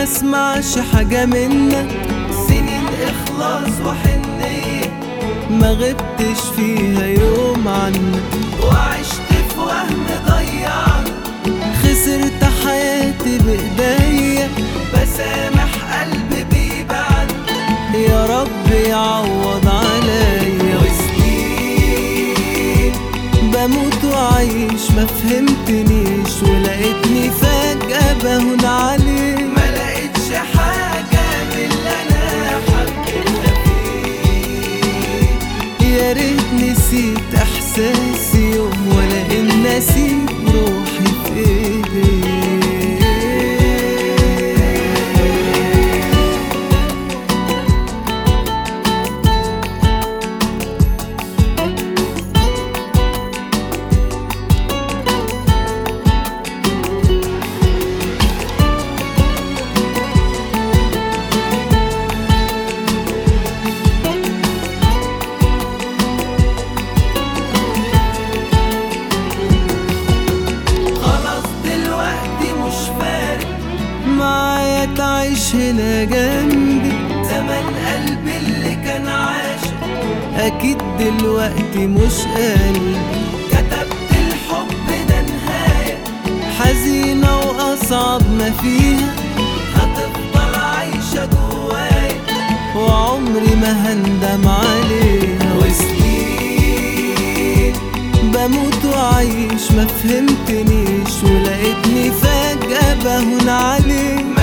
ما اسمعش حاجة منك سنين اخلاص وحنية ما غبتش فيها يوم عنك وعشت في وهم ضيعنا خسرت حياتي بايديا بسامح قلبي بيبعد يا رب يعوض عليا وسنين بموت وعايش ما فهمتنيش ولقيتني فجأة بهون عليك ما لقيتش حاجة من اللي أنا حبيتها فيك يا ريت نسيت إحساسي يوم ولا إن نسيت روحي في إيديك خلاص دلوقتي مش فارق معايا تعيش هنا جنبي زمان قلبي اللي كان عاشق اكيد دلوقتي مش قلبي كتبت الحب ده نهاية حزينة واصعب ما فيها هتفضل عايشة جوايا وعمري ما هندم عليها وسنين بموت وعايش ما فهمتنيش ولقيتني فجأة بهون عليك ما